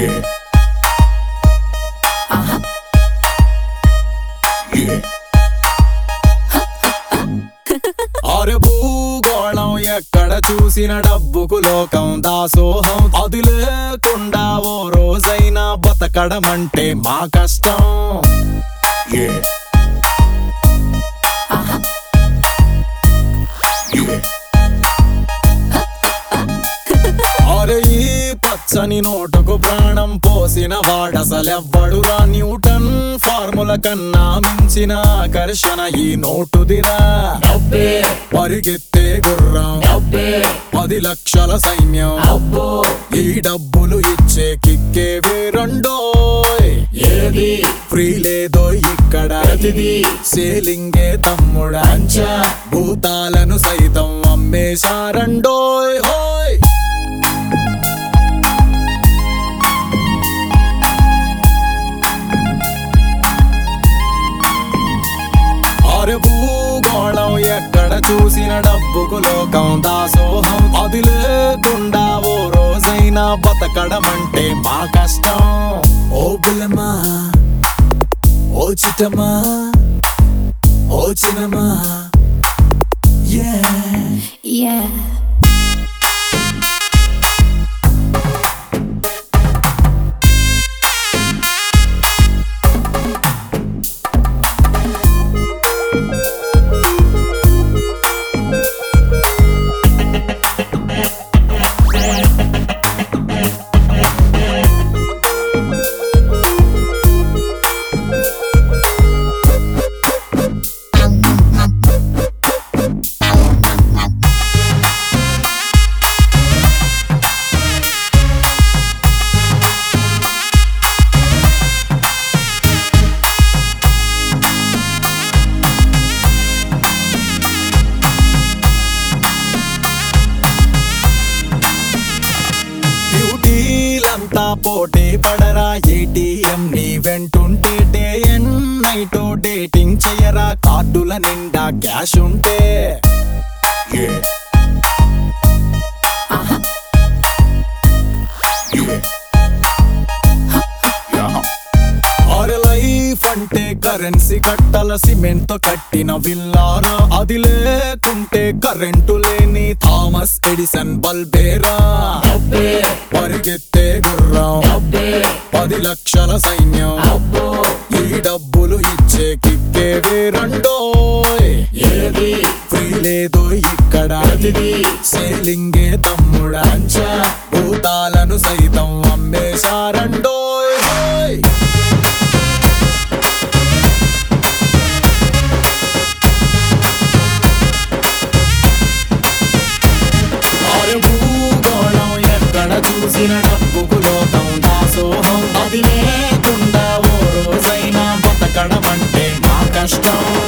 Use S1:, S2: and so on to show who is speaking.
S1: Yeah. Yeah. అరే భూగోళం ఎక్కడ చూసిన డబ్బుకు లోకం దాసోహం అది లేకుండా ఓ రోజైనా బతకడమంటే మా కష్టం Yeah. Yeah. అరే ఈ పచ్చని నోటుకు ప్రాణం పోసిన వాడసలెవ్వడురా న్యూటన్ ఫార్ముల కన్నా మించిన ఆకర్షణ ఈ నోటుదిరా
S2: డబ్బే
S1: పరిగెత్తే గుర్రం
S2: డబ్బే
S1: పది లక్షల సైన్యం
S2: అబ్బో
S1: ఈ డబ్బులు ఇచ్చే కిక్కే వేరండోయ్
S2: ఏది
S1: ఫ్రీ లేదో ఇక్కడ
S2: ప్రతిదీ
S1: సేలింగే తమ్ముడా
S2: అంచా
S1: భూతాలను సైతం అమ్మేశారండోయ్ హోయ్ అరే భూగోళం ఎక్కడ చూసిన డబ్బుకు లోకం దాసోహం అది లేకుండా ఓ రోజైనా బతకడమంటే మా కష్టం ఓ బుల్లమా ఓ చిట్టమా ఓ చిన్నమా yeah
S3: Yeah.
S1: బ్యూటీలంతా పోటీ పడరా ఏటీఎం నీ వెంటుంటే డే అండ్ నైట్ డేటింగ్ చేయరా కార్డుల నిండా క్యాష్ ఉంటే Yeah. Yeah. Yeah. అరే లైఫ్ అంటే కరెన్సీ కట్టల సిమెంట్ తో కట్టిన విల్లారా అది లేకుంటే కరెంటు లేని థామస్ ఎడిసన్ బల్బేరా
S2: డబ్బే
S1: పరిగెత్తే గుర్రం
S2: డబ్బే
S1: పది లక్షల సైన్యం
S2: అబ్బో
S1: ఈ డబ్బులు ఇచ్చే కిక్కే వేరండోయ్
S2: ఏది
S1: ఫ్రీ లేదో ఇక్కడ
S2: ప్రతిదీ
S1: సేలింగే తమ్ముడా
S2: అంచా
S1: భూతాలను సైతం అమ్మేశారండోయ్ హోయ్ అరే భూగోళం ఎక్కడ చూసిన డబ్బుకు లోకం దాసోహం అది లేకుండా ఓ రోజైనా బతకడం అంటే మా కష్టం